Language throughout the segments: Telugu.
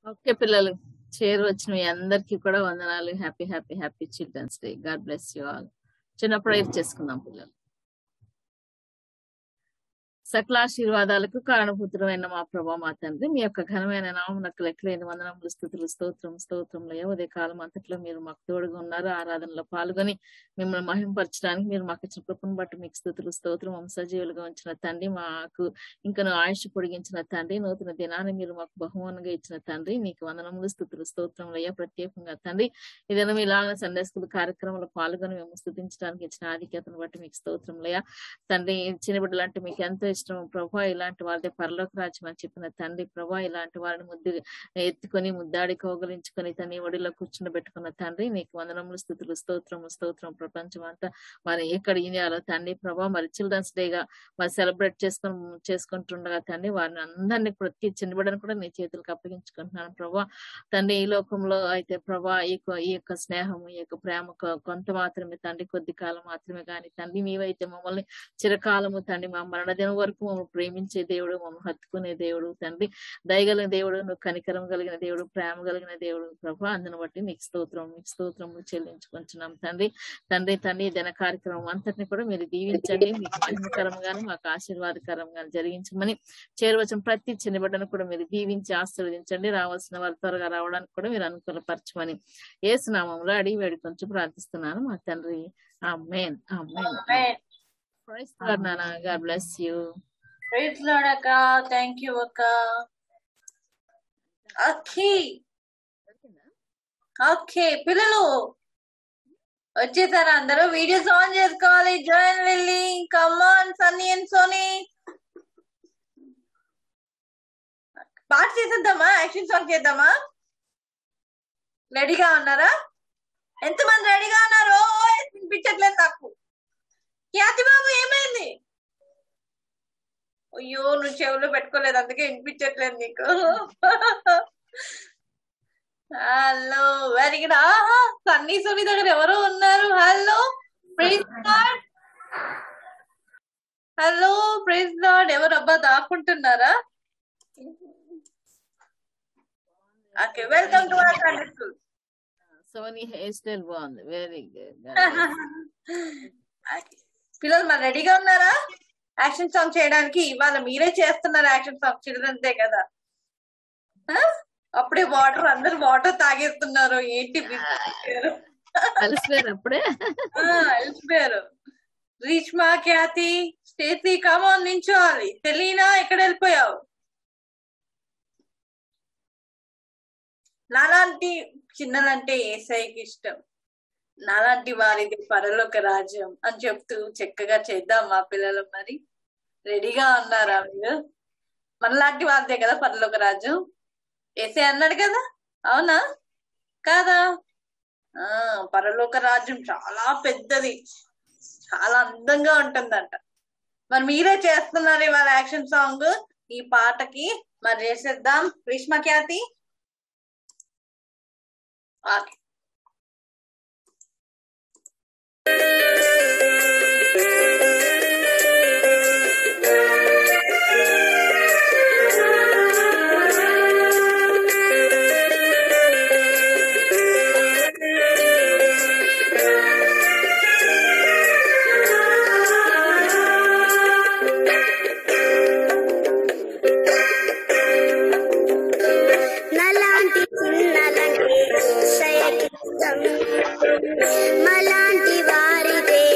ఓకే పిల్లలు చేరు వచ్చిన మీ అందరికీ కూడా వందనాలు happy happy happy children's day God bless you all చిన్న ప్రేయర్ చేసుకుందాం పిల్లలు సకలాశీర్వాదాలకు కారణభూతుడమైన మా ప్రభా మా తండ్రి మీ యొక్క ఘనమైన నామనకు లెక్కలేని వందనములు స్థుతులు స్తోత్రం స్తోత్రంలో ఉదయ కాలం అంతట్లో మీరు మాకు తోడుగా ఉన్నారు ఆరాధనలో పాల్గొని మిమ్మల్ని మహింపరచడానికి మీరు మాకు ఇచ్చిన కృపను బట్టి మీకు స్థుతులు స్తోత్రం వంశజీవులుగా ఉంచిన తండ్రి మాకు ఇంకా ఆయుష్ పొడిగించిన తండ్రి నూతన దినాన్ని మీరు మాకు బహుమానంగా ఇచ్చిన తండ్రి మీకు వందనములు స్థుతులు స్తోత్రంలో ప్రత్యేకంగా తండ్రి ఇదైనా మీలాగా సండే స్కూల్ కార్యక్రమంలో పాల్గొని మేము స్థుతించడానికి ఇచ్చిన ఆధిక్యతను బట్టి మీకు స్తోత్రంలయ్యా తండ్రి చిన్న బిడ్డలు అంటే మీకు ఎంతో ఇష్టం ప్రభా ఇలాంటి వాళ్ళదే పరలోక రాజ్యం అని చెప్పిన తండ్రి ప్రభా ఇలాంటి వారిని ముద్దు ఎత్తుకొని ముద్దాడి కౌగలించుకొని తన ఒడిలో కూర్చుని పెట్టుకున్న తండ్రి నీకు వందనములు స్థుతులు స్తోత్రము స్తోత్రం ప్రపంచం అంతా మరి ఎక్కడ ఇండియాలో తండ్రి ప్రభా మరి చిల్డ్రన్స్ డేగా మరి సెలబ్రేట్ చేసుకొని చేసుకుంటుండగా తండ్రి వారిని అందరినీ ప్రతి చిన్నబిడ్డను కూడా నీ చేతులకు అప్పగించుకుంటున్నాను ప్రభా తండ్రి ఈ లోకంలో అయితే ప్రభా ఈ యొక్క ఈ యొక్క స్నేహము ఈ యొక్క ప్రేమ కొ- కొంత మాత్రమే తండ్రి కొద్ది కాలం మాత్రమే కానీ తండ్రి నీవైతే మమ్మల్ని చిరకాలము తండ్రి మా మరణదినం వరకు మమ్మల్ని ప్రేమించే దేవుడు మమ్మల్ని హత్తుకునే దేవుడు తండ్రి దయగలిగిన దేవుడు నువ్వు కనికరం కలిగిన దేవుడు ప్రేమ కలిగిన దేవుడు ప్రభా అందును బట్టి నీకు స్తోత్రం నీకు స్తోత్రము చెల్లించుకుంటున్నాం తండ్రి తండ్రి తండ్రి ఈ దిన కార్యక్రమం అంతటిని కూడా మీరు దీవించండి మీకు మహిమకరంగాను మాకు ఆశీర్వాదకరంగాను జరిగించమని చేరవచ్చిన ప్రతి చిన్న బిడ్డను కూడా మీరు దీవించి ఆశీర్వదించండి రావాల్సిన వారు త్వరగా రావడానికి కూడా మీరు అనుకూలపరచమని ఏసునామంలో అడిగి వేడి కొంచెం ప్రార్థిస్తున్నాను మా తండ్రి amen amen praise నాన్న God bless you praise Lord అక్క థ్యాంక్ యూ అక్క ఓకే ఓకే పిల్లలు వచ్చేసారా అందరూ వీడియోస్ ఆన్ చేసుకోవాలి జాయిన్ వెళ్ళి కమాన్ సన్నీ అండ్ సోనీ పాట చేసేద్దామా యాక్షన్ సాంగ్ చేద్దామా రెడీగా ఉన్నారా ఎంతమంది రెడీగా ఉన్నారు ఓయ్, వినిపించట్లేదు నాకు ఖ్యాతి బాబు ఏమైంది అయ్యో నువ్వు చెవులో పెట్టుకోలేదు అందుకే వినిపించట్లేదు నీకు హలో వెరీ గుడ్ ఆహా సన్నీ సోని దగ్గర ఎవరో ఉన్నారు hello praise Lord hello praise Lord ఎవరు అబ్బా దాక్కుంటున్నారా okay welcome to our Sunday school Sony hair style బాగుంది వెరీ గుడ్ పిల్లలు మరి రెడీగా ఉన్నారా యాక్షన్ సాంగ్ చేయడానికి ఇవాళ మీరే చేస్తున్నారు యాక్షన్ సాంగ్ చిల్డ్రన్స్ డే కదా ఆ? అప్పుడే వాటర్ అందరు వాటర్ తాగేస్తున్నారు ఏంటి బిజీ కలిసిపోయారు అప్పుడే వెళ్ళిపోయారు రీష్మా ఖ్యాతి స్టేసీ కామన్ నించోవాలి తెలీనా ఎక్కడ వెళ్ళిపోయావు నాలాంటి చిన్నలంటే ఏసైకి ఇష్టం నాలాంటి వారిది పరలోక రాజ్యం అని చెప్తూ చక్కగా చేద్దాం మా పిల్లలు మరి రెడీగా ఉన్నారా మీరు మనలాంటి వారిదే కదా పరలోక రాజ్యం ఏసై అన్నాడు కదా అవునా కాదా ఆ పరలోక రాజ్యం చాలా పెద్దది చాలా అందంగా ఉంటుందంట మరి మీరే చేస్తున్నారు ఇవాళ యాక్షన్ సాంగ్ ఈ పాటకి మరి చేసేద్దాం గ్రీష్మ ఖ్యాతి ఓకే నలాంటి చిన్నలంటే ఏసయ్యకిష్టం మలాంటి వారిదే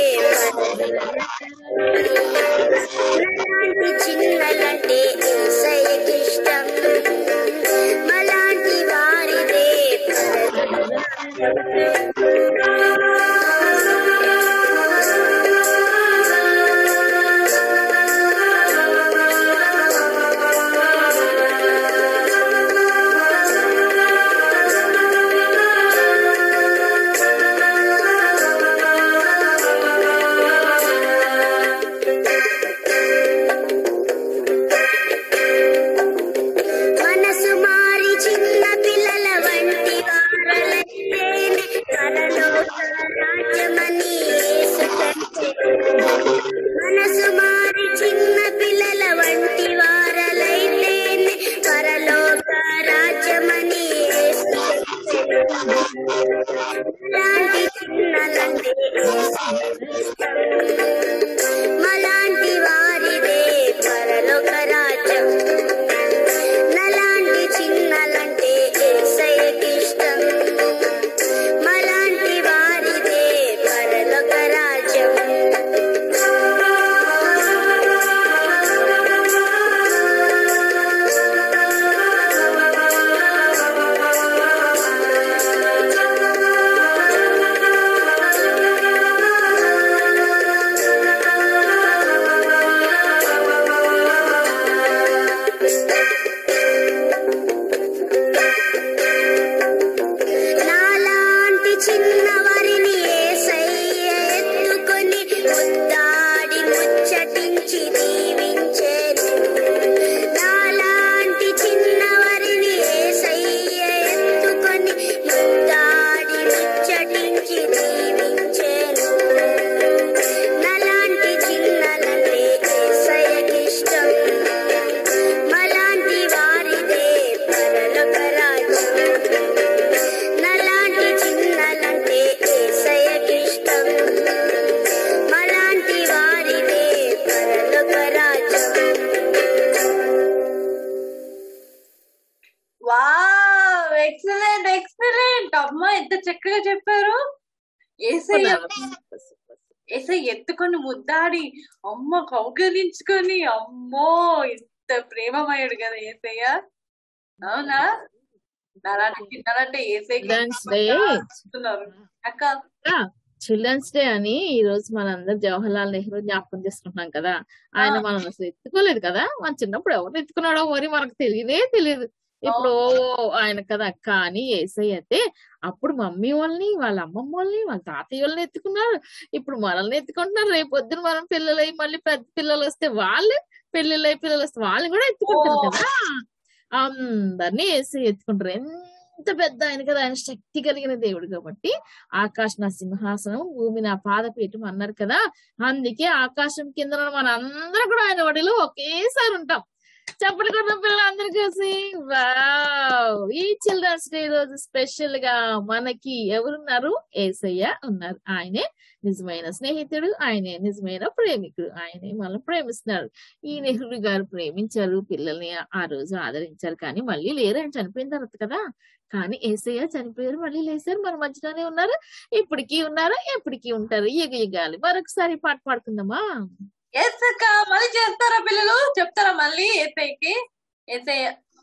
ఏసయ్య సూపర్, సూపర్. ఏసై ఎత్తుకొని ముద్దాడి అమ్మ కౌగలించుకొని అమ్మో ఇంత ప్రేమమయుడు కదా ఏసయ్య అవునా నాలాంటి చిన్నారంటే ఏసైకి చిల్డ్రన్స్ డే ఇస్తున్నారు అక్క చిల్డ్రన్స్ డే అని ఈ రోజు మనందరం జవహర్లాల్ నెహ్రూ జ్ఞాపకం చేసుకుంటున్నాం కదా ఆయన ఆ. మనం అసలు ఎత్తుకోలేదు కదా మన చిన్నప్పుడు ఎవరు ఎత్తుకున్నాడో మరి మనకు తెలియదే తెలియదు ఇప్పుడు ఆయన కదా కానీ ఏసై అయితే అప్పుడు మమ్మీ వాళ్ళని వాళ్ళ అమ్మమ్మ వాళ్ళని వాళ్ళ తాతయ్య వాళ్ళని ఎత్తుకున్నారు ఇప్పుడు మనల్ని ఎత్తుకుంటున్నారు రేపు పొద్దున మనం పిల్లలై మళ్ళీ పెద్ద పిల్లలు వస్తే వాళ్ళు పెళ్ళిళ్ళై పిల్లలు వస్తే వాళ్ళని కూడా ఎత్తుకుంటారు ఓ. కదా అందరినీ ఏసై ఎత్తుకుంటారు ఎంత పెద్ద ఆయన కదా ఆయన శక్తి కలిగిన దేవుడు కాబట్టి ఆకాశ నా సింహాసనం భూమి నా పాదపీఠం అన్నారు కదా అందుకే ఆకాశం కింద మన అందరం కూడా ఆయన ఒడిలో ఒకేసారి ఉంటాం చెప్పలు కొన్న పిల్లలందరూ చూసి వావ్ ఈ చిల్డ్రన్స్ డే రోజు స్పెషల్ గా మనకి ఎవరున్నారు ఏసయ్య ఉన్నారు ఆయనే నిజమైన స్నేహితుడు ఆయనే నిజమైన ప్రేమికుడు ఆయనే మనం ప్రేమిస్తున్నాడు ఈ నెహ్రూ గారు ప్రేమించారు పిల్లల్ని ఆ రోజు ఆదరించారు కానీ మళ్ళీ లేరు ఆయన చనిపోయిన తర్వాత కదా కానీ ఏసయ్య చనిపోయారు మళ్ళీ లేసారు మన మధ్యలోనే ఉన్నారు ఇప్పటికీ ఉన్నారు ఎప్పటికీ ఉంటారు యుగ యుగాలి మరొకసారి పాట పాడుకుందామా ఎస్ అక్క మళ్ళీ చేస్తారా పిల్లలు చెప్తారా మళ్ళీ ఏసైకి ఏసై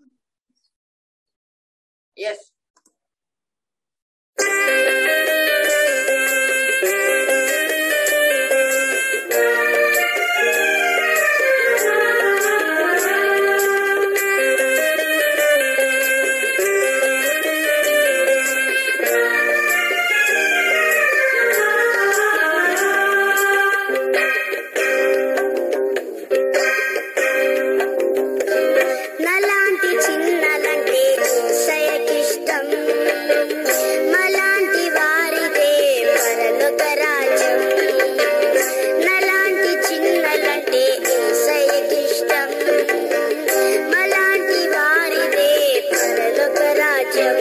ఎస్ నలాంటి చిన్నలంటే సయకిష్టం మలాంటి వారిదే పరలోక రాజ్యం నలాంటి చిన్నలంటే సయకిష్టం మలాంటి వారిదే పరలోక రాజ్యం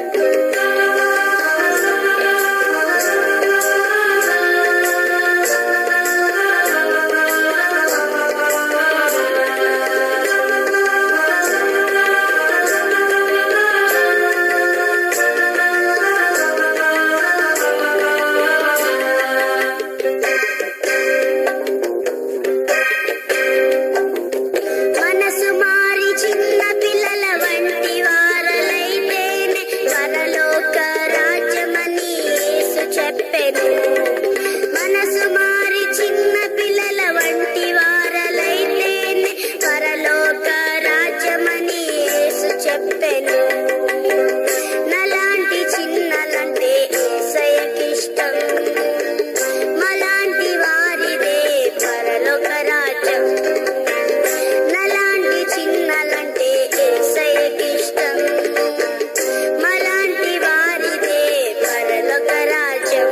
మనసు మారి చిన్న పిల్లల వంటి వారలైతేనే పరలోక రాజ్యమని యేసు చెప్పెను మనసు మారి చిన్న పిల్లల వంటి వారలైతేనే పరలోక రాజ్యమని యేసు చెప్పెను నలాంటి చిన్నలంటే ఏసయ్యకిష్టం మలాంటి వారిదే పరలోక రాజ్యం నలాంటి చిన్నలంటే ఏసయ్యకిష్టం మలాంటి వారిదే పరలోక రాజ్యం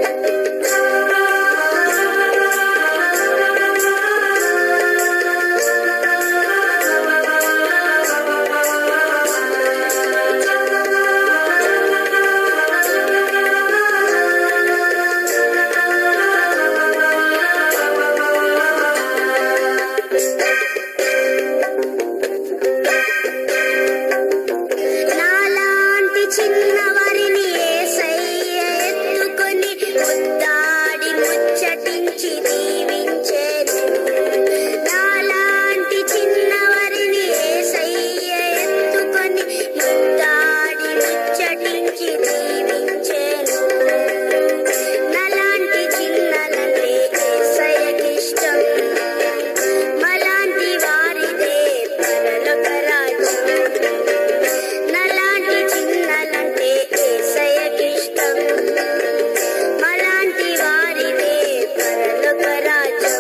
నాలాంటి చిన్నవారిని ఏసయ్య ఎత్తుకొని ముద్దాడి ముచ్చటించి దీవించేను నాలాంటి చిన్నవారిని ఏసయ్య ఎత్తుకొని ముద్దాడి ముచ్చటించి దీవించేను నలాంటి చిన్నలంటే ఏసయ్యకిష్టం మలాంటి వారిదే పరలోక రాజ్యం నలాంటి చిన్నలంటే ఏసయ్యకిష్టం మలాంటి వారిదే పరలోక రాజ్యం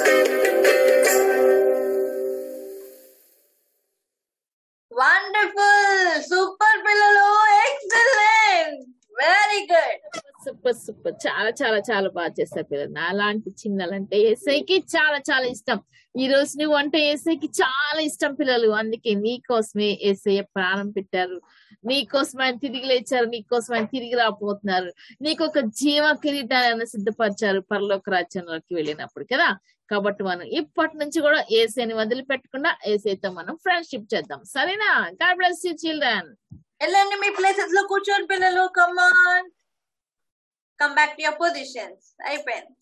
వండర్ఫుల్ సూపర్ పిల్లలు excellent very good super super చాలా చాలా చాలా బాగా చేస్తారు పిల్లలు నాలాంటి చిన్నలంటే ఏసైకి చాలా చాలా ఇష్టం ఈ రోజు నువ్వు అంటే ఏసైకి చాలా ఇష్టం పిల్లలు అందుకే నీ కోసమే ఏసయ్య ప్రాణం పెట్టారు నీ కోసం ఆయన తిరిగి లేచారు నీ కోసం ఆయన తిరిగి రాబోతున్నారు నీకు ఒక జీవ కిరీటాన్ని సిద్ధపరిచారు పరలోక రాజ్యంలోకి వెళ్ళినప్పుడు కదా కాబట్టి మనం ఇప్పటి నుంచి కూడా ఏసైని వదిలిపెట్టకుండా ఏసైతో మనం ఫ్రెండ్షిప్ చేద్దాం సరేనా గాడ్ బ్లెస్ యూ చిల్డ్రన్ వెళ్ళండి మీ ప్లేసెస్ లో కూర్చోండి పిల్లలు come on come back to your positions అయిపోయింది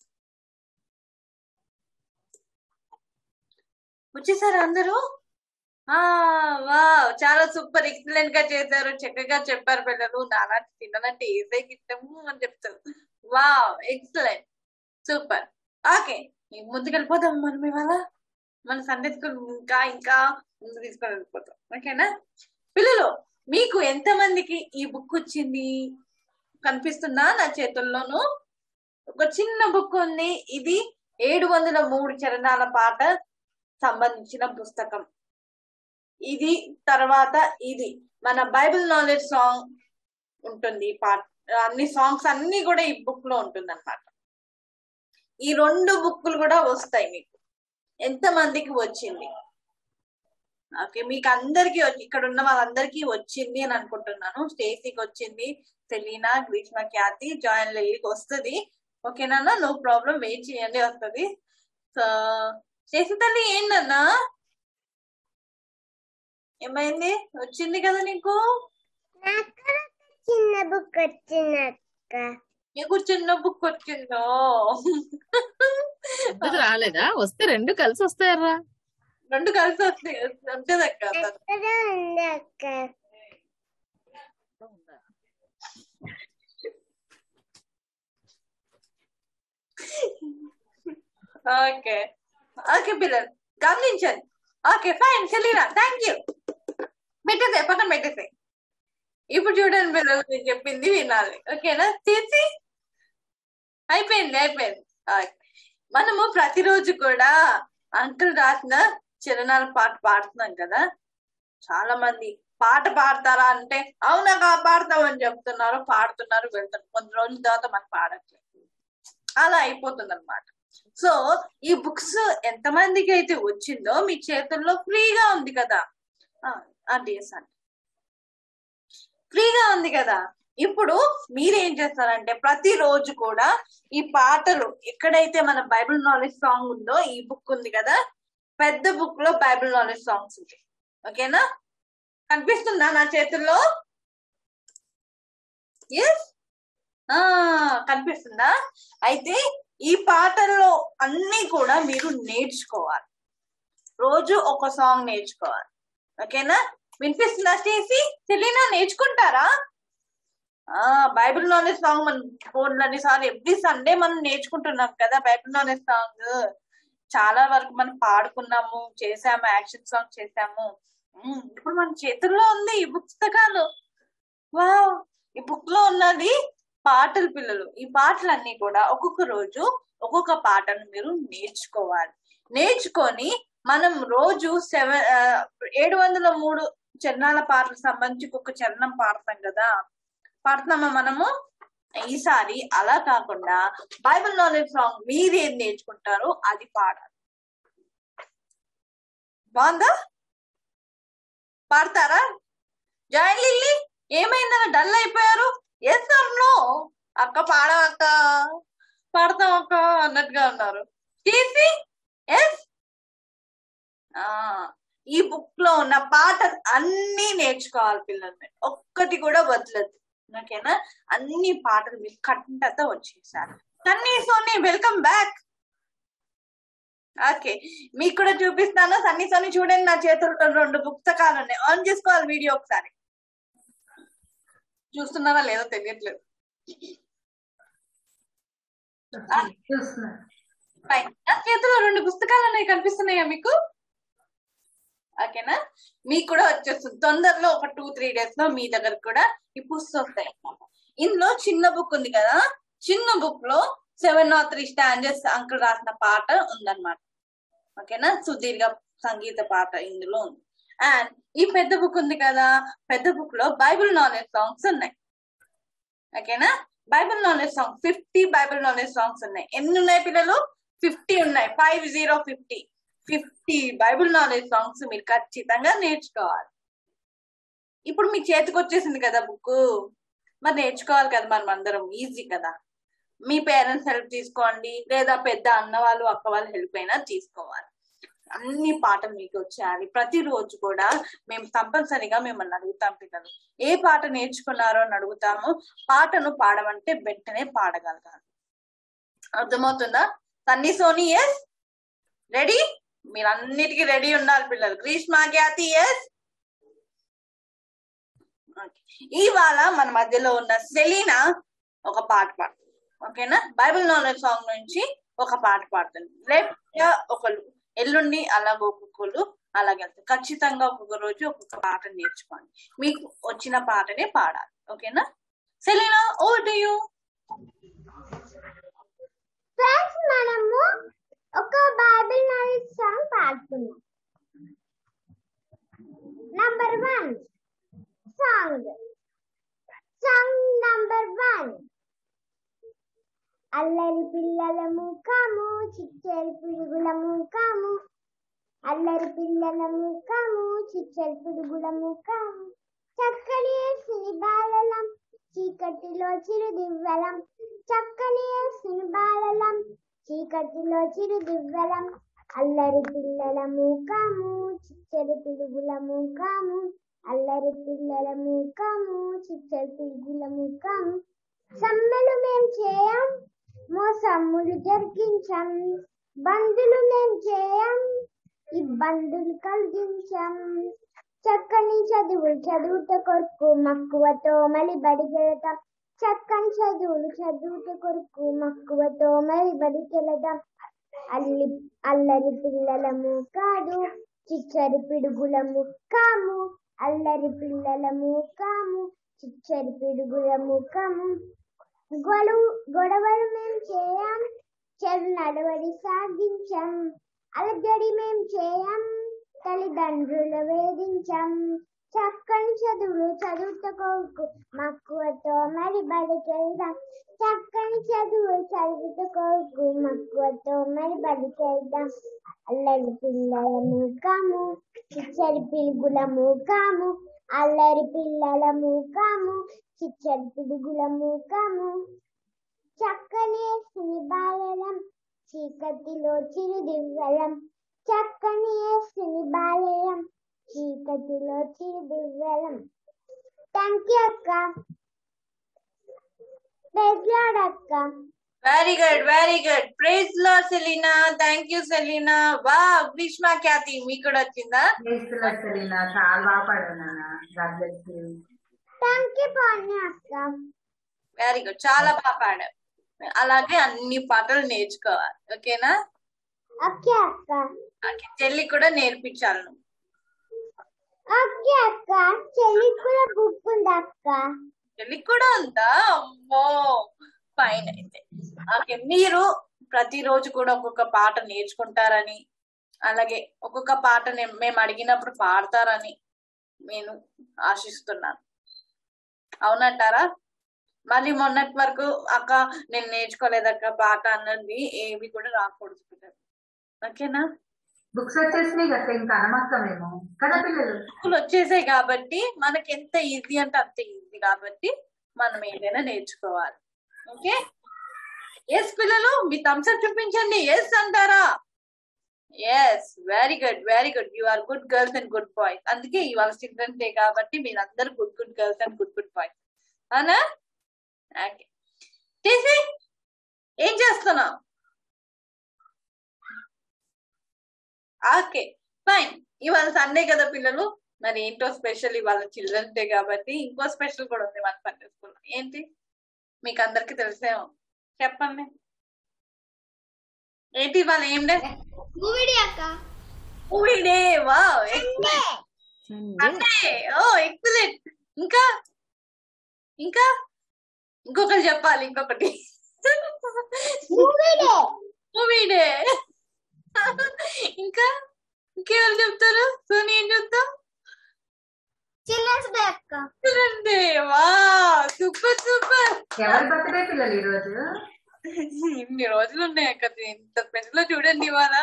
వచ్చేసారు అందరూ ఆ వావ్ చాలా సూపర్ ఎక్సలెంట్ గా చేశారు చక్కగా చెప్పారు పిల్లలు నాలాంటి తినాలంటే ఏసైకి ఇష్టము అని చెప్తారు వావ్ ఎక్సలెంట్ సూపర్ ఓకే ముందుకు వెళ్ళిపోదాం మనం ఇవాళ మన సండే స్కూల్ ఇంకా ఇంకా ముందు తీసుకొని వెళ్ళిపోతాం ఓకేనా పిల్లలు మీకు ఎంత మందికి ఈ బుక్ వచ్చింది కనిపిస్తుందా నా చేతుల్లోను ఒక చిన్న బుక్ ఉంది ఇది ఏడు వందల మూడు చరణాల పాట సంబంధించిన పుస్తకం ఇది తర్వాత ఇది మన బైబిల్ నాలెడ్జ్ సాంగ్ ఉంటుంది ఈ పాట అన్ని సాంగ్స్ అన్ని కూడా ఈ బుక్ లో ఉంటుంది అనమాట ఈ రెండు బుక్కులు కూడా వస్తాయి మీకు ఎంత మందికి వచ్చింది ఓకే మీకు అందరికి ఇక్కడ ఉన్న వాళ్ళందరికీ వచ్చింది అని అనుకుంటున్నాను స్టేసీకి వచ్చింది సెలీనా గ్రీష్మ ఖ్యాతి జాయిన్ లిల్లీకి వస్తుంది ఓకేనా నో ప్రాబ్లం వెయిట్ చేయండి వస్తుంది సో స్టేసీ తల్లి ఏంటన్నా ఏమైంది వచ్చింది కదా నీకు చిన్న బుక్ వచ్చిందక్క నీకు చిన్న బుక్ వచ్చిందో ఎందుకు రాలేదా వస్తే రెండు కలిసి వస్తాయరా రెండు కలిసి వస్తాయి వచ్చేదక్క ఎక్కడ ఉంది అక్క ఓకే ఓకే పిల్లలు గమనించండి okay fine Selena thank you పెట్టేసే పక్కన పెట్టేసే ఇప్పుడు చూడండి పిల్లలు నేను చెప్పింది వినాలి ఓకేనా చేసి అయిపోయింది అయిపోయింది ఓకే. మనము ప్రతిరోజు కూడా అంకుల్ రాసిన చిరణాల పాట పాడుతున్నాం కదా చాలా మంది పాట పాడతారా అంటే అవునా పాడతామని చెప్తున్నారు పాడుతున్నారు వెళ్తున్నారు కొన్ని రోజుల తర్వాత మనం పాడట్లేదు అలా అయిపోతుంది అనమాట సో ఈ బుక్స్ ఎంత మందికి అయితే వచ్చిందో మీ చేతుల్లో ఫ్రీగా ఉంది కదా అంటే అండి ఫ్రీగా ఉంది కదా ఇప్పుడు మీరేం చేస్తారంటే ప్రతిరోజు కూడా ఈ పాటలు ఎక్కడైతే మన బైబిల్ నాలెడ్జ్ సాంగ్ ఉందో ఈ బుక్ ఉంది కదా పెద్ద బుక్ లో బైబిల్ నాలెడ్జ్ సాంగ్స్ ఉంటాయి ఓకేనా కనిపిస్తుందా నా చేతుల్లో ఎస్ కనిపిస్తుందా అయితే ఈ పాటల్లో అన్ని కూడా మీరు నేర్చుకోవాలి రోజు ఒక సాంగ్ నేర్చుకోవాలి ఓకేనా వినిపిస్తుందా స్టేసి సెలీనా నేర్చుకుంటారా ఆ బైబిల్ నాలెడ్జ్ సాంగ్ మనం ఫోన్ అన్ని సార్లు ఎవ్రీ సండే మనం నేర్చుకుంటున్నాం కదా బైబిల్ నాలెడ్జ్ సాంగ్ చాలా వరకు మనం పాడుకున్నాము చేసాము యాక్షన్ సాంగ్ చేసాము ఉమ్, ఇప్పుడు మన చేతుల్లో ఉంది ఈ పుస్తకాలు వావ్ ఈ బుక్ లో ఉన్నది పాటలు పిల్లలు ఈ పాటలన్నీ కూడా ఒక్కొక్క రోజు ఒక్కొక్క పాటను మీరు నేర్చుకోవాలి నేర్చుకొని మనం రోజు సెవెన్ ఏడు వందల మూడు చరణాల పాటలకు సంబంధించి ఒక్కొక్క చరణం పాడతాం కదా పాడుతున్నామా మనము ఈసారి అలా కాకుండా బైబిల్ నాలెడ్జ్ సాంగ్ మీరు ఏం నేర్చుకుంటారో అది పాడాలి బాగుందా పాడతారా జాయిన్ లిల్లీ ఏమైందన్న డల్ అయిపోయారు ఎస్ నో అక్క పాడవక్క పాడతాం అక్క అన్నట్టుగా ఉన్నారు టీసీ ఎస్ ఈ బుక్ లో ఉన్న పాటలు అన్ని నేర్చుకోవాలి పిల్లలు మీరు. ఒక్కటి కూడా వదలదు ఓకేనా అన్ని పాటలు మీరు కట్టంతా వచ్చేసారు Sunny Sony welcome back okay మీకు కూడా చూపిస్తాను సన్నీ సోనీ చూడండి నా చేతుల్లో రెండు పుస్తకాలు ఉన్నాయి ఆన్ చేసుకోవాలి వీడియో ఒకసారి చూస్తున్నారా లేదో తెలియట్లేదు ఫైన్ నా చేతిలో రెండు పుస్తకాలు ఉన్నాయి కనిపిస్తున్నాయా మీకు ఓకేనా మీకు కూడా వచ్చేస్తుంది తొందరలో ఒక టూ త్రీ డేస్ లో మీ దగ్గర కూడా ఈ పుస్తకం వస్తాయి అన్నమాట ఇందులో చిన్న బుక్ ఉంది కదా చిన్న బుక్ లో seven nought three standards uncle రాసిన పాట ఉందన్నమాట ఓకేనా సుదీర్ఘ సంగీత పాట ఇందులో ఉంది అండ్ ఈ పెద్ద బుక్ ఉంది కదా పెద్ద బుక్ లో బైబిల్ నాలెడ్జ్ సాంగ్స్ ఉన్నాయి ఓకేనా Bible knowledge song fifty Bible knowledge songs ఉన్నాయి ఎన్ని ఉన్నాయి పిల్లలు ఫిఫ్టీ ఉన్నాయి five zero fifty fifty Bible knowledge songs మీరు ఖచ్చితంగా నేర్చుకోవాలి ఇప్పుడు మీ చేతికి వచ్చేసింది కదా బుక్ మరి నేర్చుకోవాలి కదా మనం అందరం ఈజీ కదా మీ పేరెంట్స్ హెల్ప్ తీసుకోండి లేదా పెద్ద అన్న వాళ్ళు అక్క వాళ్ళు హెల్ప్ అయినా తీసుకోవాలి అన్ని పాటలు మీకు వచ్చేయాలి ప్రతిరోజు కూడా మేము కంపల్సరీగా మిమ్మల్ని అడుగుతాం పిల్లలు ఏ పాట నేర్చుకున్నారో అని అడుగుతాము పాటను పాడమంటే వెంటనే పాడగలగాలి అర్థమవుతుందా సన్నీ సోని ఎస్ రెడీ మీరు అన్నిటికీ రెడీ ఉండాలి పిల్లలు గ్రీష్మా ఖ్యాతి ఎస్ ఇవాళ మన మధ్యలో ఉన్న సెలీనా ఒక పాట పాడుతుంది ఓకేనా బైబిల్ నాలెడ్జ్ సాంగ్ నుంచి ఒక పాట పాడుతుంది రేపు ఒకరు ఎల్లుండి అలాగే ఒక్కొక్కరు అలాగే వెళ్తారు ఖచ్చితంగా ఒక్కొక్క రోజు ఒక్కొక్క పాట నేర్చుకోండి మీకు వచ్చిన పాటనే పాడాలి ఓకేనా Selena oh to you friends మనము ఒక బైబిల్ నాలెడ్జ్ సాంగ్ పాడుతున్నాం number one song song number one అల్లరి పిల్లల ముఖము చిచ్చరి పురుగుల ముఖము అల్లరి పిల్లల ముఖము చిచ్చరి పురుగుల ముఖము చక్కని సిని బాలలం చీకటిలో చిరు దివ్వలం చక్కని సిని బాలలం చీకటిలో చిరు దివ్వలం అల్లరి పిల్లల ముఖము చిచ్చరి పిరుగుల ముఖము అల్లరి పిల్లల ముఖము చిచ్చరి పిరుగుల ముఖము సమ్మెలు మేం చేయం మోసమ్ములు జరిగించం బంధులు మేం చేయం ఇబ్బందులు కలిగించం చక్కని చదువులు చదువుట కొరకు మక్కువతో మళ్ళీ బడికెళతాం చక్కని చదువులు చదువుట కొరకు మక్కువతో మళ్ళీ బడికెళదాం అల్లి అల్లరి పిల్లలము కాదు చిచ్చరి పిడుగులము కాము అల్లరి పిల్లలము కాము చిచ్చరి పిడుగులము కాము గొడవ గొడవలు మేం చేయం చెడు నడవడి సాగించం అలజడి మేం చేయం తల్లిదండ్రులు వేధించం చక్కని చదువులు చదువుతకోకు మక్కువతో మరి బడికెళ్దాం చక్కని చదువులు చదువుతకోకు మక్కువతో మరి బడికెళ్దాం అల్లరి పిల్లల ముఖము చిచ్చరి పిలుగుల ముఖము అల్లరి పిల్లల ముఖము చిచ్చరి పిడుగుల ముఖము చక్కని సిని బాలలం చీకటిలో చిరు దివ్వలం చక్కని సిని బాలయం చీకటిలో చిరు దివ్వలం థ్యాంక్ యూ అక్క అక్క very good very good praise Lord Selena thank you Selena వా గ్రీష్మా ఖ్యాతి మీకు కూడా వచ్చిందా క్రీస్తులో సెలీనా చాలా బాగా పాడావు నాన్న God bless you thank you పాని అక్క వెరీ గుడ్ చాలా బాగా పాడావు అలాగే అన్ని పాటలు నేర్చుకోవాలి ఓకేనా ఓకే అక్క ఓకే చెల్లి కూడా నేర్పించాలి నువ్వు ఓకే అక్క చెల్లి కూడా బుక్ ఉంది అక్క చెల్లికి కూడా ఉందా అమ్మో ఫైన్ అయితే ఓకే మీరు ప్రతిరోజు కూడా ఒక్కొక్క పాట నేర్చుకుంటారని అలాగే ఒక్కొక్క పాట నే- మేము అడిగినప్పుడు పాడతారని నేను ఆశిస్తున్నాను అవునంటారా మళ్ళీ మొన్నటి వరకు అక్క నేను నేర్చుకోలేదక్క పాట అన్నది ఏవి కూడా రాకూడదు పిల్లలు ఓకేనా బుక్స్ వచ్చేసినాయి కదా ఇంకా అనమక్కమేమో కదా పిల్లలు స్కూల్ వచ్చేసాయి కాబట్టి మనకి ఎంత ఈజీ అంటే అంత ఈజీ కాబట్టి మనం ఏదైనా నేర్చుకోవాలి ఓకే ఎస్ పిల్లలు మీ థమ్స్ అప్ చూపించండి ఎస్ అంటారా yes very good very good you are good girls and good boys అందుకే ఇవాళ చిల్డ్రన్స్ డే కాబట్టి మీరందరూ good good girls and good good boys అవునా ఓకే చేసి ఏం చేస్తున్నావు ఓకే ఫైన్ ఇవాళ సండే కదా పిల్లలు మరి ఏంటో స్పెషల్ ఇవాళ చిల్డ్రన్స్ డే కాబట్టి ఇంకో స్పెషల్ కూడా ఉంది మన సండే స్కూల్ ఏంటి మీకు అందరికి తెలిసేమో చెప్పండి ఏంటి ఇవాళ ఏం డే మూవీ అక్క మూవీ డే వా సండే సండే ఓ ఎక్సలెంట్ ఇంకా ఇంకా ఇంకొకటి చెప్పాలి ఇంకొకటి మూవీ డే మూవీ డే ఇంకా ఇంకెవరు చెప్తారు సోని ఏం చెప్తావు చిల్డ్రన్స్ డే అక్క చిల్డ్రన్స్ డే వా సూపర్ సూపర్ ఎవరి బర్త్డే పిల్లలు ఈ రోజు ఇన్ని రోజులు ఉన్నాయి అక్కడ ఇంత స్పెషల్ చూడండి ఇవాళ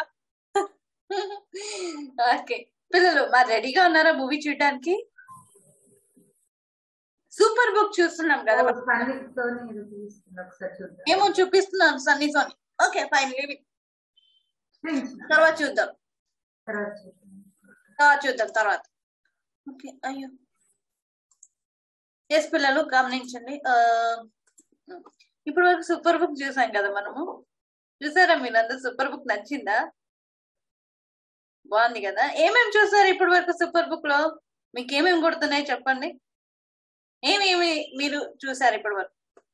ఓకే పిల్లలు మరి రెడీగా ఉన్నారా మూవీ చూడడానికి సూపర్ బుక్ చూస్తున్నాం కదా సందీప్తోని ఇది తీసుకుంది ఒకసారి చూద్దాం ఏమో చూపిస్తున్నాను Sunny Sony okay fine leave తర్వాత చూద్దాం తర్వాత చూద్దాం. తర్వాత చూద్దాం తర్వాత ఓకే అయ్యో ఎస్ పిల్లలు గమనించండి ఆ, ఇప్పుడు వరకు సూపర్ బుక్ చూసాం కదా మనము చూసారా మీరందరూ సూపర్ బుక్ నచ్చిందా బాగుంది కదా ఏమేమి చూసారు ఇప్పటి వరకు సూపర్ బుక్ లో మీకు ఏమేమి గుర్తున్నాయి చెప్పండి ఏమేమి మీరు చూసారు ఇప్పటి వరకు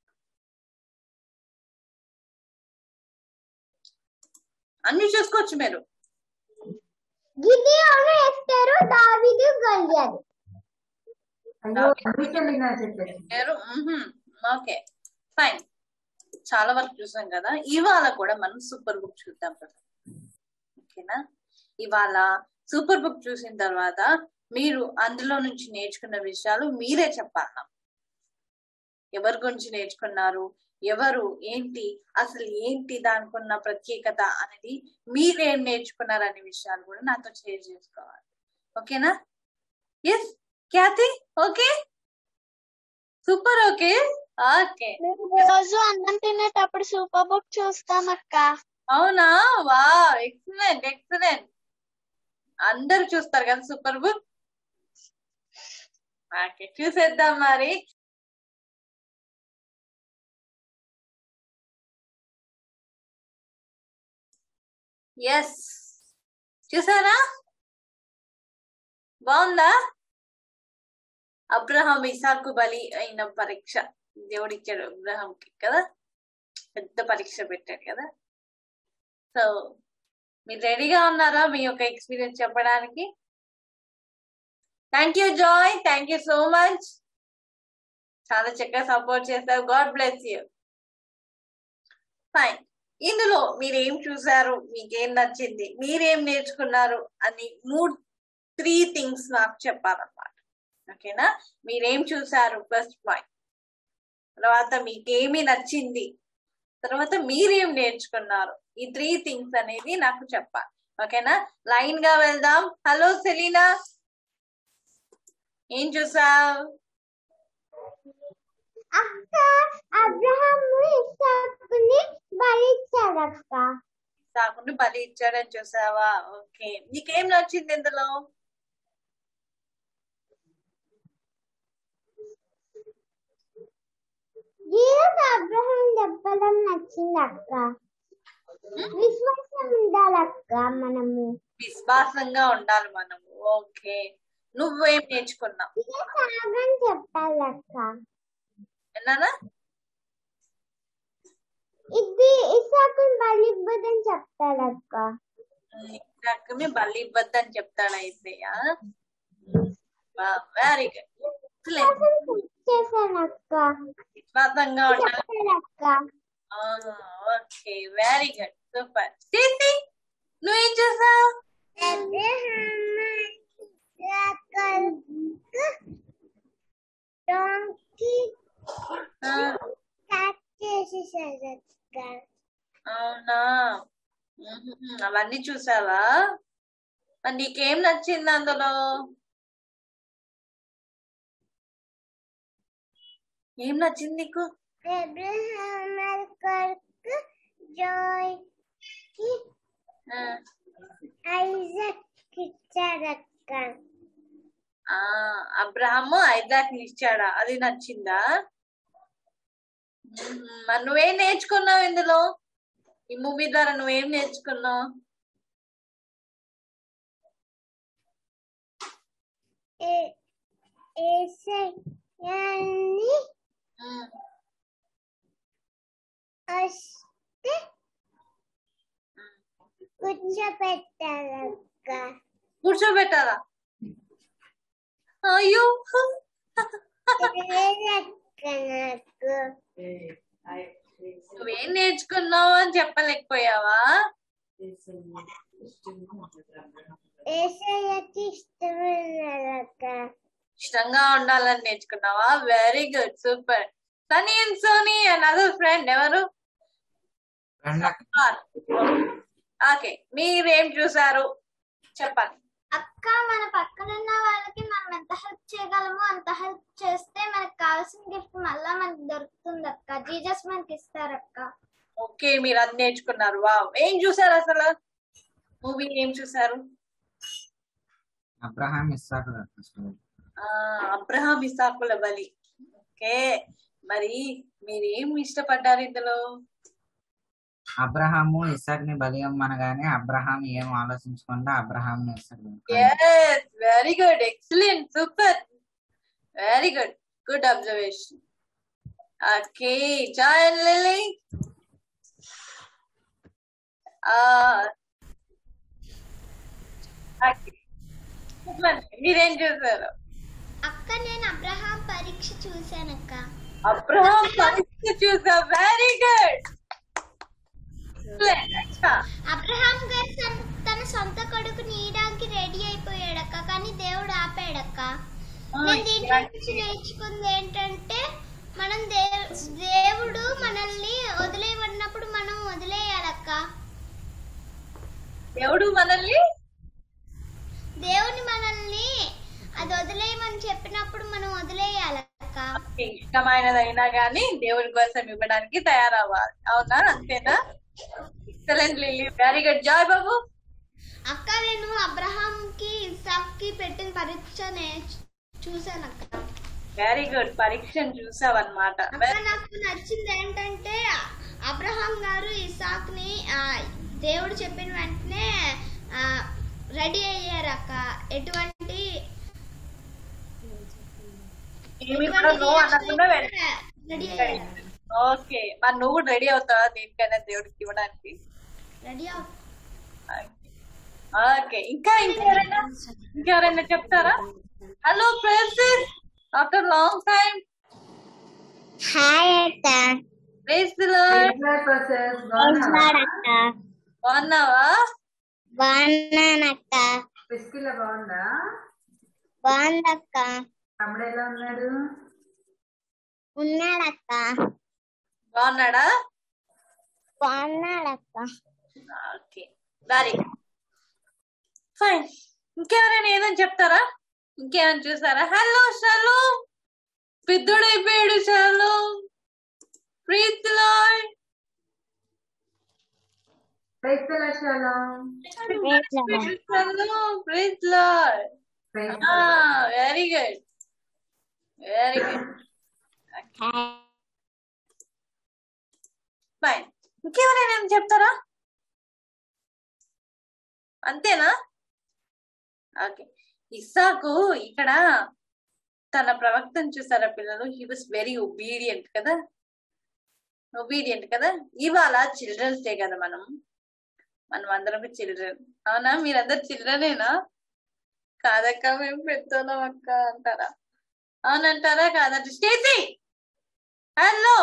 అన్ని చూసుకోవచ్చు మీరు గిడియోను ఎస్తరు దావీదు గొలియాదు అయ్యో అన్నిటిని చెప్పేసి పేరు ఓకే ఫైన్ చాలా వరకు చూసాం కదా ఇవాళ కూడా మనం సూపర్ బుక్ చూద్దాం కదా ఓకేనా ఇవాళ సూపర్ బుక్ చూసిన తర్వాత మీరు అందులో నుంచి నేర్చుకున్న విషయాలు మీరే చెప్పాలి నాకు. ఎవరి గురించి నేర్చుకున్నారు ఎవరు ఏంటి అసలు ఏంటి దానికి ఉన్న ప్రత్యేకత అనేది మీరేం నేర్చుకున్నారు అనే విషయాలు కూడా నాతో షేర్ చేసుకోవాలి ఓకేనా yes Khyathi okay super okay okay రోజు అన్నం తినేటప్పుడు సూపర్ బుక్ చూస్తాం అక్క అవునా వా ఎక్సలెంట్ ఎక్సలెంట్ అందరు చూస్తారు కదా సూపర్ బుక్ ఓకే చూసేద్దాం మరి ఎస్ చూసారా బాగుందా అబ్రహాం ఇసాకు బలి అయిన పరీక్ష దేవుడిచ్చాడు అబ్రహాంకి కదా పెద్ద పరీక్ష పెట్టాడు కదా సో మీరు రెడీగా ఉన్నారా మీ యొక్క ఎక్స్పీరియన్స్ చెప్పడానికి thank you Joy thank you so much చాలా చక్కగా సపోర్ట్ చేస్తారు గాడ్ బ్లెస్ యూ ఫైన్ ఇందులో మీరు ఏం చూసారు మీకేం నచ్చింది మీరేం నేర్చుకున్నారు అని మూడు త్రీ థింగ్స్ నాకు చెప్పాలన్నమాట ఓకేనా మీరేం చూసారు ఫస్ట్ పాయింట్ తర్వాత మీకేమి నచ్చింది తర్వాత మీరేం నేర్చుకున్నారు ఈ త్రీ థింగ్స్ అనేది నాకు చెప్పాలి ఓకేనా లైన్ గా వెళ్దాం హలో సెలీనా ఏం చూసావు అక్క అబ్రహాము ఇస్సాకుని బలిచ్చాడు అక్క కాకుండా బలి ఇచ్చాడని చూసావా ఓకే నీకేం నచ్చింది ఇందులో జీసస్ అబ్రహాం చెప్పడం నచ్చింది అక్క విశ్వాసం ఉండాలక్క మనము విశ్వాసంగా ఉండాలి మనము ఓకే నువ్వేం నేర్చుకున్నావు ఇదే సాగని చెప్పాలక్క విన్నానా ఇది ఇసాకుని బలివ్వదని చెప్తాడక్క రకమే బలి ఇవ్వద్దని చెప్తాడు అయితే వెరీ గుడ్ చేశానక్క విశ్వాసంగా ఉండాలి చెప్పాడక్క ఓకే వెరీ గుడ్ సూపర్ చేసి నువ్వేం చేసావు అవునా మ్మ్. అవన్నీ చూసావా మరి నీకేం నచ్చింది అందులో ఏం నచ్చింది నీకు జాయ్ ఆ, ఐజక్ ఇచ్చాడక్క ఆ అబ్రహము ఐజాక్ ఇచ్చాడా అది నచ్చిందా మ్మ్. మరి నువ్వేం నేర్చుకున్నావు ఇందులో ఈ మూవీ ద్వారా నువ్వేం నేర్చుకున్నావు ఏసయ్యాన్ని మ్మ్. వస్తే కూర్చోపెట్టాలక్క కూర్చోబెట్టాలా అయ్యో లేదక్క నాకు నువ్వేం నేర్చుకున్నావు అని చెప్పలేకపోయావా ఏసయ్యకి ఇష్టమైనదక్క ఇష్టంగా ఉండాలని నేర్చుకున్నావా very good super Sunny and Sony and other friend ఎవరు ఓకే మీరేం చూసారు చెప్పండి అక్క మన పక్కనున్న వాళ్ళకి మనం ఎంత హెల్ప్ చేయగలమో అంత హెల్ప్ చేస్తే మనకు కావాల్సిన గిఫ్ట్ మళ్ళా మనకి దొరుకుతుంది అక్క జీజస్ మనకి ఇస్తారక్క ఓకే మీరు అది నేర్చుకున్నారు వా ఏం చూసారు అసలు మూవీ ఏం చూసారు అబ్రహాం ఇస్సాకు సిస్టర్ ఆ అబ్రహాం ఇసాకుల బలి ఓకే మరి మీరేం ఇష్టపడ్డారు ఇందులో అబ్రహాము ఇస్సాక్ ని బలి ఇవ్వమనగానే అబ్రహాం ఏం ఆలోచించకుండా అబ్రహాం ఇస్సాకు yes very good excellent super very good good observation okay Joyin Lilly మీరేం చేశారు అక్క నేను అబ్రహాం పరీక్ష చూశానక్క అబ్రహాం పరీక్ష చూసా వెరీ గుడ్ అబ్రహాం గారు తన- తన సొంత కొడుకు నీయడానికి రెడీ అయిపోయాడక్క కానీ దేవుడు ఆపాడక్క నేను దీంట్లో నుంచి నేర్చుకుంది ఏంటంటే మనం దే- దేవుడు మనల్ని వదిలేయమన్నప్పుడు మనం వదిలేయాలక్క దేవుడు మనల్ని దేవుని మనల్ని అది వదిలేయమని చెప్పినప్పుడు మనం వదిలేయాలక్క ఇష్టమైనదైనా గానీ దేవుడి కోసం ఇవ్వడానికి తయారవ్వాలి అవునా అంతేనా excellent Lilly very good Joy బాబు అక్క నేను అబ్రహాంకి ఇసాక్కి పెట్టిన పరీక్ష నే- చూశానక్క వెరీ గుడ్ పరీక్షను చూసావన్నమాట అక్క నాకు నచ్చింది ఏంటంటే అబ్రహాం గారు ఇసాక్ ని దేవుడు చెప్పిన వెంటనే రెడీ అయ్యారు అక్క ఎటువంటి ఏమి కూడా నో అనకుండా వెళ్ళి రెడీ అయ్యారు ఓకే మరి నువ్వు రెడీ అవుతావా దేనికైనా దేవుడికి ఇవ్వడానికి రెడీ ఓకే ఇంకా ఇంకెవరైనా ఇంకెవరైనా చెప్తారా hello friends after long time hi అక్క ప్రైజ్ ప్రాసెస్ అక్క బాగున్నావా బాగున్నానక్క ప్రిస్కిల్ల బాగుందా బాగుందక్క తమ్ముడు ఎలా ఉన్నాడు ఉన్నాడక్క బాగున్నాడా బాగున్నాడక్క ఓకే వెరీ ఫైన్ ఇంకెవరైనా ఏదని చెప్తారా ఇంకేమైనా చూసారా హలో షాలు పెద్దోడైపోయాడు షాలు ప్రీత్ లాయ్ క్రైస్తలశాలం Shalu Preeth Loy very good very good fine ఇంకెవరైనా ఏమైనా చెప్తారా అంతేనా ఓకే ఇస్సాకు ఇక్కడ తన ప్రవక్తను చూసారా పిల్లలు హీ వాస్ వెరీ ఒబీడియంట్ కదా ఒబీడియంట్ కదా ఇవాళ చిల్డ్రన్స్ డే కదా మనం మనం అందరం చిల్డ్రన్ అవునా మీరందరు చిల్డ్రనేనా కాదక్క మేము పెద్దోళ్ళం అక్క అంటారా అవునంటారా కాదంట స్టేసీ హలో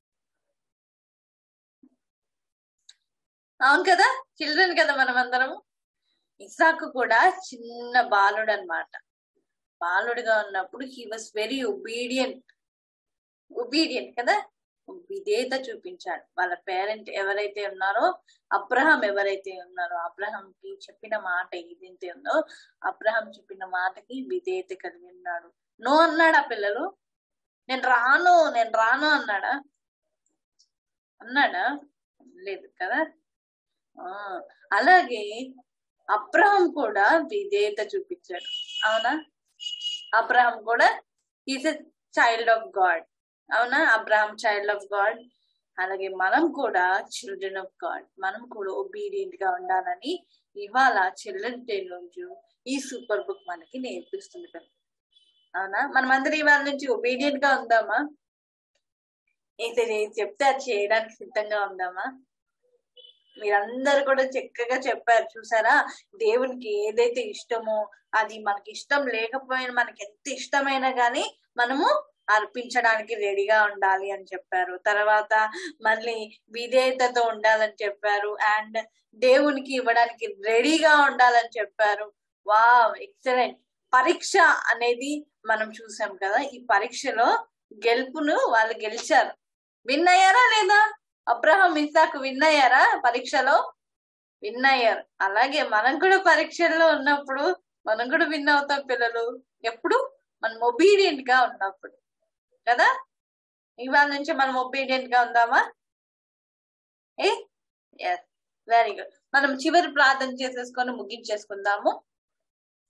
అవును కదా చిల్డ్రన్ కదా మనం అందరం ఇసాకు కూడా చిన్న బాలుడు అన్నమాట బాలుడుగా ఉన్నప్పుడు he was very obedient obedient కదా విధేయత చూపించాడు వాళ్ళ పేరెంట్ ఎవరైతే ఉన్నారో అబ్రహం ఎవరైతే ఉన్నారో అబ్రహం కి చెప్పిన మాట ఏదైతే ఉందో అబ్రహం చెప్పిన మాటకి విధేయత కలిగి ఉన్నాడు నో అన్నాడా పిల్లలు నేను రాను నేను రాను అన్నాడా అన్నాడా లేదు కదా ఆ అలాగే అబ్రహం కూడా విధేయత చూపించాడు అవునా అబ్రహం కూడా is a child of God అవునా అబ్రహం చైల్డ్ ఆఫ్ గాడ్ అలాగే మనం కూడా చిల్డ్రన్ ఆఫ్ గాడ్ మనం కూడా ఒబీడియంట్ గా ఉండాలని ఇవాళ చిల్డ్రన్ డే రోజు ఈ సూపర్ బుక్ మనకి నేర్పిస్తుంది కదా అవునా మనం అందరం ఇవాళ నుంచి ఒబీడియంట్ గా ఉందామా అయితే నేను చెప్తే అది చేయడానికి సిద్ధంగా ఉందామా మీరందరూ కూడా చక్కగా చెప్పారు చూసారా దేవునికి ఏదైతే ఇష్టమో అది మనకి ఇష్టం లేకపోయినా మనకి ఎంత ఇష్టమైనా గానీ మనము అర్పించడానికి రెడీగా ఉండాలి అని చెప్పారు తర్వాత మళ్ళీ విధేయతతో ఉండాలని చెప్పారు అండ్ దేవునికి ఇవ్వడానికి రెడీగా ఉండాలని చెప్పారు వా ఎక్సలెంట్ పరీక్ష అనేది మనం చూసాం కదా ఈ పరీక్షలో గెలుపును వాళ్ళు గెలిచారు విన్ అయ్యారా లేదా అబ్రహం ఇసాకు విన్ అయ్యారా పరీక్షలో విన్ అయ్యారు అలాగే మనం కూడా పరీక్షల్లో ఉన్నప్పుడు మనం కూడా విన్ అవుతాం పిల్లలు ఎప్పుడు మనం ఒబీడియంట్ గా ఉన్నప్పుడు కదా ఇవాళ నుంచి మనం ఒబీడియంట్ గా ఉందామా ఏ ఎస్ వెరీ గుడ్ మనం చివరి ప్రార్థన చేసేసుకొని ముగించేసుకుందాము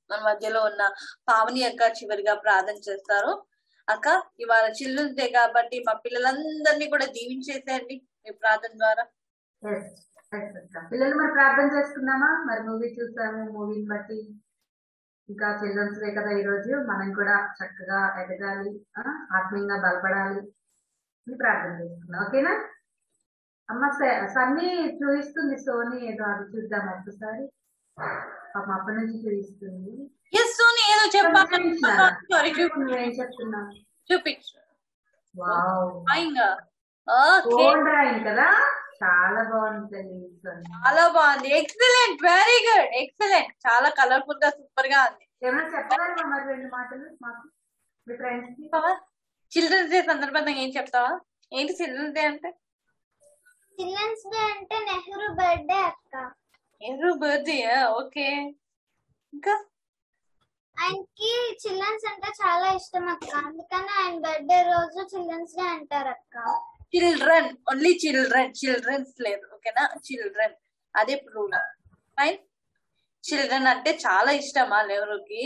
మన మధ్యలో ఉన్న పావని అక్క చివరిగా ప్రార్థన చేస్తారు అక్క ఇవాళ చిల్డ్రన్స్ డే కాబట్టి మా పిల్లలందరినీ కూడా దీవించేసేయండి మీ ప్రార్థన ద్వారా Yes, yes, అక్క. పిల్లలు మరి ప్రార్థన చేసుకుందామా మరి మూవీ చూసాము మూవీని బట్టి ఇంకా చిల్డ్రన్స్ డే కదా ఈ రోజు మనం కూడా చక్కగా ఎదగాలి ఆ, ఆత్మీయంగా బలపడాలి అని ప్రార్థన చేసుకుందాం ఓకేనా అమ్మ స- సన్నీ చూపిస్తుంది సోనీ ఏదో అది చూద్దాం ఒకసారి పాపం అప్పటి నుంచి చూపిస్తుంది ఎస్ సోని ఏదో చెప్పాలి చూపించినారా? సారీ నువ్వేం చెప్తున్నావు చూపించు wow drawing okay phone drawing కదా చాలా బాగుంటుంది సోనీ చాలా బాగుంది ఎక్సలెంట్ వెరీ గుడ్ ఎక్సలెంట్ చాలా కలర్ఫుల్ గా సూపర్ గా ఉంది ఏమైనా చెప్పగలవా మరి రెండు మాటలు మాకు మీ ఫ్రెండ్స్ కి చిల్డ్రన్స్ డే సందర్భంగా ఏం చెప్తావా ఏంటి చిల్డ్రన్స్ డే అంటే చిల్డ్రన్స్ డే అంటే నెహ్రూ బర్త్డే అక్క ఎవరు బర్త్డే ఓకే ఇంకా ఆయనకి చిల్డ్రన్స్ అంటే చాలా ఇష్టం అక్క అందుకని ఆయన బర్త్డే రోజు చిల్డ్రన్స్ డే అంటారు అక్క చిల్డ్రన్ ఓన్లీ చిల్డ్రన్ చిల్డ్రన్స్ లేదు ఓకేనా చిల్డ్రన్ అదే రూల్ ఫైన్ చిల్డ్రన్ అంటే చాలా ఇష్టమా నెహ్రూకి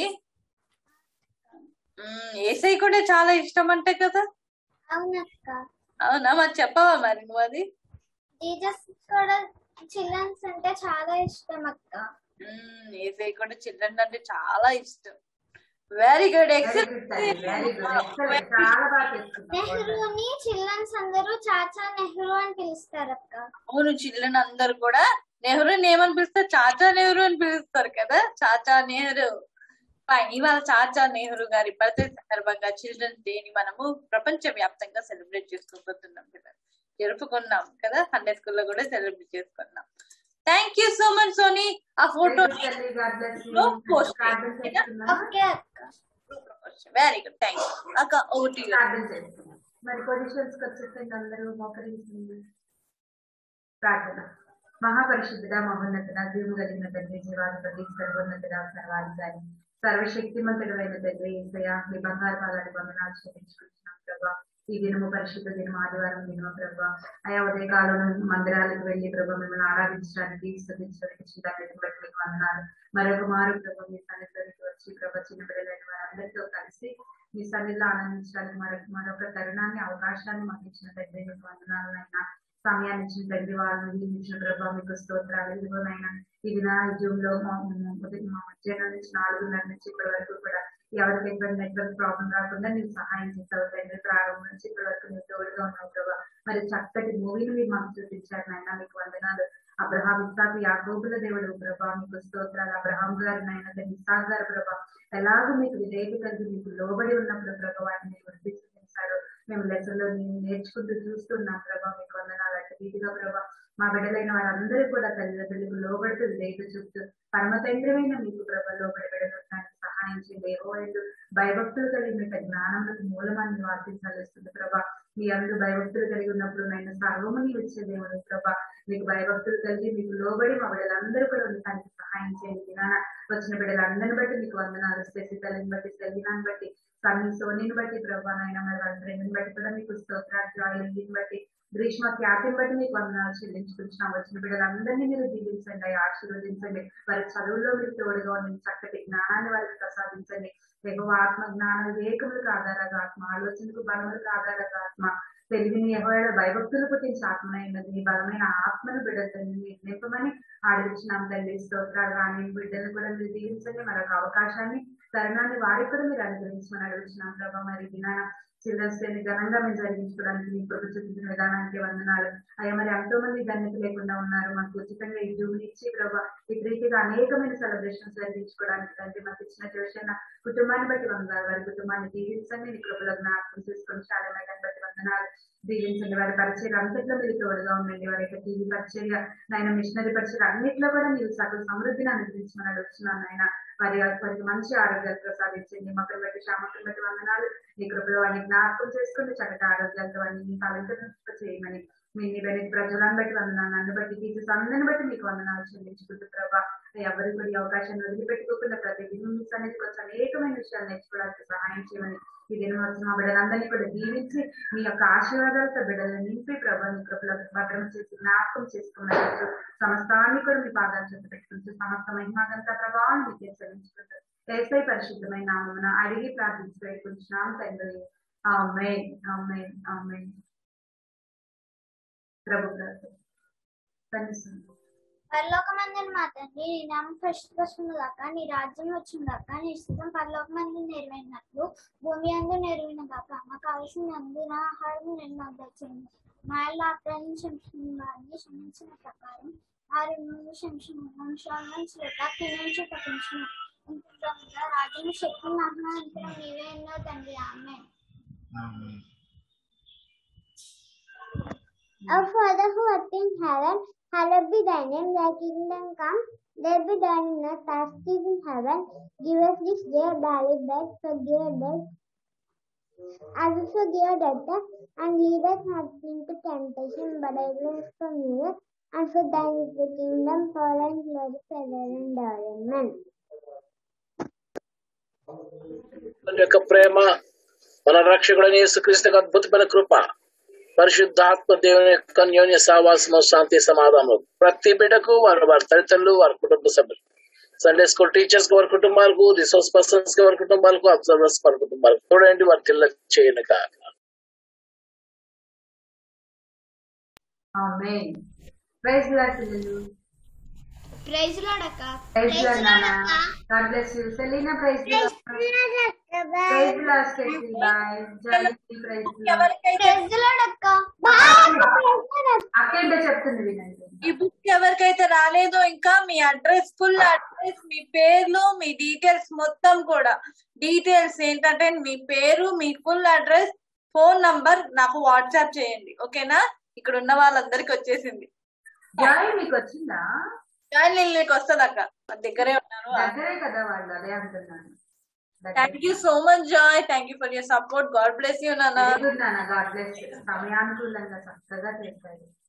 ఏసై కూడా చాలా ఇష్టం అంటే కదా అవునక్క అవునా మరి చెప్పవా మరి నువ్వు అది జీజస్ కూడా చిల్డ్రన్స్ అంటే చాలా ఇష్టం అక్క ఏసై కూడా చిల్డ్రన్ అంటే చాలా ఇష్టం very good very good very good excellent చాలా బాగా చేసుకున్నావు నెహ్రూని చిల్డ్రన్స్ అందరూ చాచా నెహ్రూ అని పిలుస్తారు అక్క అవును చిల్డ్రన్ అందరు కూడా నెహ్రూని ఏమని పిలుస్తారు చాచా నెహ్రూ అని పిలుస్తారు కదా చాచా నెహ్రూ ఫైన్ ఇవాళ చాచా నెహ్రూ గారి బర్త్డే సందర్భంగా చిల్డ్రన్స్ డే ని మనము ప్రపంచ వ్యాప్తంగా సెలబ్రేట్ చేసుకోబోతున్నాం కదా జరుపుకున్నాం కదా సండే స్కూల్లో కూడా సెలబ్రేట్ చేసుకున్నాం thank you so much Sony ఆ ఫోటో ప్రార్థన చేస్తున్నామా ఓకే అక్క వెరీ గుడ్ థ్యాంక్ యూ అక్క ఓటీ ప్రార్థన చేస్తున్నాం మరి పొజిషన్స్ కి వచ్చేసరికి అందరూ మోకరించింది ప్రార్థన మహాపరిశుద్ధుడ మహోన్నతుడ జీవు కలిగిన తండ్రి జీవాధిపతి సర్వోన్నతుడ సర్వాధికారి సర్వశక్తిమంతుడు అయిన తండ్రి ఏసయ మీ బంగారు పాలని వందనాలు చెల్లించుకుంటున్నాం ప్రభా ఈ దినము పరిశుద్ధ దినం ఆదివారం దినము ప్రభా ఆయా ఉదయ కాలంలో మందిరాలకు వెళ్లి ప్రభా మిమ్మల్ని ఆరాధించడానికి స్థుతించడానికి చిన్నానికి బట్టి మీకు వందనాలు మరొక మారు ప్రభా మీ సన్నిధిలోకి వచ్చి ప్రభా చిన్న బిడ్డలైన వారందరితో కలిసి మీ సన్నిధిలో ఆనందించడానికి మరొక మరొక తరుణాన్ని అవకాశాన్ని మాకు ఇచ్చిన తండ్రి మీకు వందనాలనైనా సమయాన్ని ఇచ్చిన తండ్రి వాళ్ళని ఇచ్చిన ప్రభావ మీకు స్తోత్రాలు ఇదిగోనైనా ఇది నా జూమ్ లో మా ఉదయం మా మధ్యాహ్నం నుంచి నాలుగున్నర నుంచి ఇప్పటి వరకు కూడా ఎవరికి ఎటువంటి నెట్వర్క్ ప్రాబ్లం రాకుండా నీకు సహాయం చేస్తావు తండ్రి ప్రారంభం నుంచి ఇప్పటి వరకు మీరు తోడుగా ఉన్నావు ప్రభావ మరి చక్కటి మూవీని మీరు మాకు చూపించారు నాయన మీకు వందనాలు అబ్రహాం ఇస్సాకు యాకోబుల దేవుడు ప్రభా మీకు స్తోత్రాలు అబ్రహాం గారు నాయన తండ్రి ఇస్సాక్ గారు ప్రభా ఎలాగో మీకు విధేయత కలిగి మీకు లోబడి ఉన్నప్పుడు ప్రభా వాటిని మీరు వృద్ధి చూపించారు మేము లెసన్లో నేను నేర్చుకుంటూ చూస్తున్నాం ప్రభా మీకు వందనాలు అంటే వీటిగా ప్రభా మా బిడ్డలైన వారందరూ కూడా తల్లిదండ్రులకు లోబడుతూ విధేయత చూస్తూ పరమ తండ్రిమైన మీకు ప్రభ లోబడి పెడగొట్టడానికి సహాయం చేయండి ఏవోళ్ళు భయభక్తులు కలిగిన జ్ఞానములకు మూలమాన్ని వార్తించాల్సింది ప్రభా మీ అందరూ భయభక్తులు కలిగి ఉన్నప్పుడు నైనా సర్వముని వచ్చే దేవుడు ప్రభా మీకు భయభక్తులు కలిగి మీకు లోబడి మా బిడ్డలందరూ కూడా ఉండటానికి సహాయం చేయండి నాన్న వచ్చిన బిడ్డలందరిని బట్టి మీకు వందనాలు స్పెసి తల్లిని బట్టి సెల్లినాన్ని బట్టి సన్నీ సోనీని బట్టి ప్రభా నాయన మరి వాళ్ళ ఫ్రెండ్ని బట్టి కూడా మీకు స్తోత్రాలు జాయిలింగ్ని బట్టి గ్రీష్మ ఖ్యాతిని బట్టి మీకు వందనాలు చెల్లించుకుంటున్నాం వచ్చిన బిడ్డలందరినీ మీరు దీవించండి ఆశీర్వదించండి వారి చదువుల్లో మీరు తోడుగా ఉండండి చక్కటి జ్ఞానాన్ని వారికి ప్రసాదించండి ఎగువ ఆత్మ జ్ఞాన వివేకములకు ఆధారగా ఆత్మ ఆలోచనకు బలములకు ఆధారగా ఆత్మ తెలివిని ఎవరైనా భయభక్తులు పుట్టించి ఆత్మనైనది మీ బలమైన ఆత్మను బిడ్డతండి మీరు నింపమని ఆడిపించినాం తల్లి స్తోత్రాలు కానీ బిడ్డలు కూడా మీరు దీవించండి మరొక అవకాశాన్ని తరుణాన్ని వారికి కూడా మీరు అనుగ్రహించమని అడుగుతున్నాం ప్రభా మరి దినాన చిల్డ్రన్స్ డే ఘనంగా మేము జరిగించుకోవడానికి మీ కృప చూపించిన విధానానికి వందనాలు అయ్యా మరి ఎంతో మంది ధన్యత లేకుండా ఉన్నారు మాకు ఉచితంగా ఈ జూమ్ ఇచ్చి ప్రభా ఈ ప్రీతిగా అనేకమైన సెలబ్రేషన్స్ జరిగించుకోవడానికి తండ్రి మాకు ఇచ్చిన చూసిన కుటుంబాన్ని బట్టి వందనాలు వారి కుటుంబాన్ని దీవించండి నీ కృపలో జ్ఞాపకం చేసుకొని చాలా బట్టి వందనాలు దీవించండి వారి పరిచయం అంతట్లో మీరు తోడుగా ఉండండి వారి యొక్క టీవీ పరిచర్య నాయన మిషనరీ పరిచయం అన్నిట్లో కూడా మీరు సకల సమృద్ధిని అనుగ్రహించమని అడుగుతున్నాను నాయన వారి వారికి మంచి ఆరోగ్యాలు ప్రసాదించండి మొక్కలు బట్టి శ్యామకులు బట్టి వందనాలు నీ కృపలో వారిని జ్ఞాపకం చేసుకుని చక్కటి ఆరోగ్యాలతో వారిని మీ తలంతో చేయమని మీ నిబడి ప్రజలను బట్టి వందనాలు నన్ను బట్టి టీచర్స్ అందరిని బట్టి మీకు వందనాలు చెల్లించుకుంటూ ప్రభా ఎవరు కూడా ఈ అవకాశాన్ని వదిలిపెట్టుకోకుండా ప్రతి దినం మీ సన్నిధికి వచ్చి అనేకమైన విషయాలు నేర్చుకోవడానికి సహాయం చేయమని ఈ దినం వచ్చిన మా బిడ్డలందరినీ కూడా దీవించి మీ యొక్క ఆశీర్వాదాలతో బిడ్డలను నింపి ప్రభా మీ కృపలో భద్రం చేసి జ్ఞాపకం చేసుకున్నట్టు సమస్తాన్ని కూడా మీ పాదాలు చెప్పి పెట్టుకుంటూ సమస్త మహిమాగంత ప్రభావం మీకు చెల్లించుకుంటారు ఏసై పరిశుద్ధమైన నామమున అడిగి ప్రార్థించి వేడుకుంటున్నాం తండ్రి ఆమేన్ ఆమేన్ ఆమేన్ ప్రభు ప్రార్థన కనిపిస్తుంది పరలోకమందని మా తండ్రి నీ నామం ప్రస్తుతం గాక నీ రాజ్యం వచ్చిన గాక నీ ఇష్టం పరలోకమంది నెరవేరినట్లు భూమి అందు నెరవేరిన గాక మాకు కావలసిన అందిన ఆహారం నేను మాకు దయచేయండి మా ఇల్లు అప్రాయం క్షమించిన వారిని క్షమించిన ప్రకారం వారి నుండి క్షమించిన వంశాలను చేత కిరించి తప్పించిన రాజ్యం శక్తి మహాంతరం నీవే ఎన్నో తండ్రి ఆమె ఆమేన్. Our Father who art in heaven, hallowed be thy name, thy kingdom come, there be done in earth as it is in heaven. Give us this day our daily bread, forgive our debts, as we forgive our debtors, and lead us not into temptation, but deliver us from evil. And for thine is the kingdom, power, and glory forever and ever. Amen. మన యొక్క ప్రేమ మన రక్షకుడైన యేసుక్రీస్తు యొక్క అద్భుతమైన కృప పరిశుద్ధాత్మ దేవుని యొక్క అన్యోన్య సావాసము శాంతి సమాధానం ప్రతి బిడ్డకు వారి వారి తల్లిదండ్రులు వారి కుటుంబ సభ్యులు సండే స్కూల్ టీచర్స్ కి వారి కుటుంబాలకు రిసోర్స్ పర్సన్స్ కి వారి కుటుంబాలకు అబ్జర్వర్స్ వారి కుటుంబాలకు చూడండి వారి తిల్ల చేయను కాక ఆమేన్ ప్రైజ్ లార్డ్ పిల్లలు ప్రైజ్ లాడక్క ప్రైజ్ లార్డ్ నాన్న God bless you Selena praise Lord praise Lord Stacy boy Jayashree praise Lord ఎవరికైతే ప్రైజ్ లాడక్క అక్క ఏంటో చెప్తుంది వినండి ఈ బుక్ ఎవరికైతే రాలేదో ఇంకా మీ అడ్రస్ ఫుల్ అడ్రస్ మీ పేర్లు మీ డీటెయిల్స్ మొత్తం కూడా డీటెయిల్స్ ఏంటంటే మీ పేరు మీ ఫుల్ అడ్రస్ ఫోన్ నంబర్ నాకు వాట్సాప్ చేయండి ఓకేనా ఇక్కడ ఉన్న వాళ్ళందరికి వచ్చేసింది జాయ్ మీకు వచ్చిందా కానీ నేను నీకు వస్తుంది అక్క నా దగ్గరే ఉన్నాను దగ్గరే కదా వాళ్ళు అదే అంటున్నాను thank you so much Joy thank you for your support God bless you నాన్న వెరీ గుడ్ నాన్న గాడ్ బ్లెస్ సమయానుకూలంగా చక్కగా చేశారు